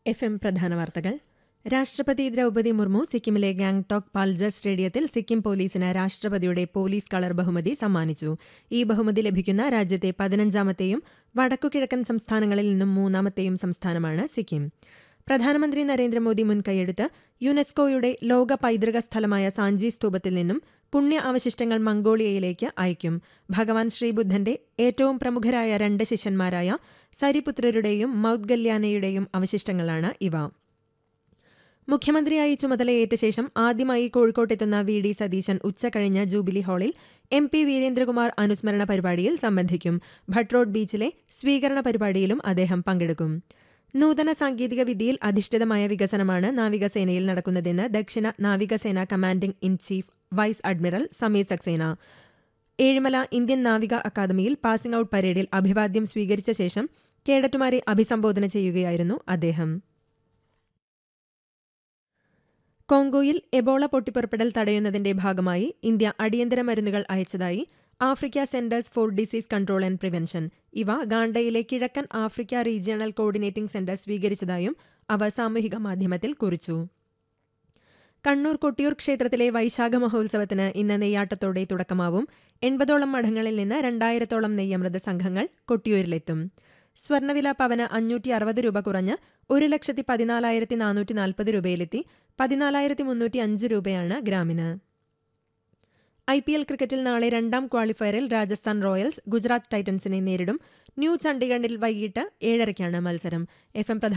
F M പ്രധാന വാർത്തകൾ രാഷ്ട്രപതി ദ്രൗപദി മുർമു സിക്കിമിലെ ഗാംഗ്ടോക്ക് പാൽജർ സ്റ്റേഡിയത്തിൽ സിക്കിം പോലീസിന് രാഷ്ട്രപതിയുടെ പോലീസ് കളർ ബഹുമതി സമ്മാനിച്ചു ഈ ബഹുമതി ലഭിക്കുന്ന രാജ്യത്തെ പതിനഞ്ചാമത്തെയും വടക്കുകിഴക്കൻ സംസ്ഥാനങ്ങളിൽ നിന്നും മൂന്നാമത്തെയും സംസ്ഥാനമാണ് സിക്കിം പ്രധാനമന്ത്രി നരേന്ദ്രമോദി മുൻകൈയെടുത്ത് യുനെസ്കോയുടെ ലോക പൈതൃക സ്ഥലമായ സാഞ്ചി സ്തൂപത്തിൽ നിന്നും പുണ്യ അവശിഷ്ടങ്ങൾ മംഗോളിയയിലേക്ക് അയക്കും ഭഗവാൻ ശ്രീബുദ്ധന്റെ ഏറ്റവും പ്രമുഖരായ രണ്ട് ശിഷ്യന്മാരായ സരിപുത്രരുടെയും മൗദ്ഗല്യാനയുടെയും അവശിഷ്ടങ്ങളാണ് ഇവ മുഖ്യമന്ത്രിയായി ചുമതലയേറ്റ ശേഷം ആദ്യമായി കോഴിക്കോട്ടെത്തുന്ന വി ഡി സതീശൻ ഉച്ചകഴിഞ്ഞ് ജൂബിലി ഹാളിൽ എം പി വീരേന്ദ്രകുമാർ അനുസ്മരണ പരിപാടിയിൽ സംബന്ധിക്കും ഭട്ട്റോഡ് ബീച്ചിലെ സ്വീകരണ പരിപാടിയിലും അദ്ദേഹം പങ്കെടുക്കും നൂതന സാങ്കേതിക വിദ്യയിൽ അധിഷ്ഠിതമായ വികസനമാണ് നാവികസേനയിൽ നടക്കുന്നതെന്ന് ദക്ഷിണ നാവികസേന commanding in chief vice admiral Sameer Saxena Ezhimala Indian നാവിക അക്കാദമിയിൽ പാസിംഗ് ഔട്ട് പരേഡിൽ അഭിവാദ്യം സ്വീകരിച്ച ശേഷം കേഡറ്റുമാരെ അഭിസംബോധന ചെയ്യുകയായിരുന്നു അദ്ദേഹം കോങ്കോയിൽ എബോള പൊട്ടിപ്പുറപ്പെടൽ തടയുന്നതിന്റെ ഭാഗമായി ഇന്ത്യ അടിയന്തര മരുന്നുകൾ അയച്ചതായി Africa centres for disease control and prevention ഇവ ഗാണ്ടയിലെ കിഴക്കൻ ആഫ്രിക്ക റീജിയണൽ കോർഡിനേറ്റിംഗ് സെന്റർ സ്വീകരിച്ചതായും അവ സാമൂഹിക മാധ്യമത്തിൽ കുറിച്ചു കണ്ണൂർ കൊട്ടിയൂർ ക്ഷേത്രത്തിലെ വൈശാഖ മഹോത്സവത്തിന് ഇന്ന് നെയ്യാട്ടത്തോടെ തുടക്കമാവും എൺപതോളം മഠങ്ങളിൽ നിന്ന് രണ്ടായിരത്തോളം നെയ്യമൃത സംഘങ്ങൾ കൊട്ടിയൂരിലെത്തും സ്വർണ്ണവില പവന് അഞ്ഞൂറ്റി അറുപത് രൂപ കുറഞ്ഞ് ഒരു ലക്ഷത്തി പതിനാലായിരത്തി നാനൂറ്റി നാൽപ്പത് രൂപയിലെത്തി പതിനാലായിരത്തി മുന്നൂറ്റി അഞ്ച് രൂപയാണ് ഗ്രാമിന് ഐ പി എൽ ക്രിക്കറ്റിൽ നാളെ രണ്ടാം ക്വാളിഫയറിൽ രാജസ്ഥാൻ റോയൽസ് ഗുജറാത്ത് ടൈറ്റൻസിനെ നേരിടും ന്യൂ ചണ്ഡീഗഡിൽ വൈകിട്ട് ഏഴരയ്ക്കാണ് മത്സരം എഫ് എം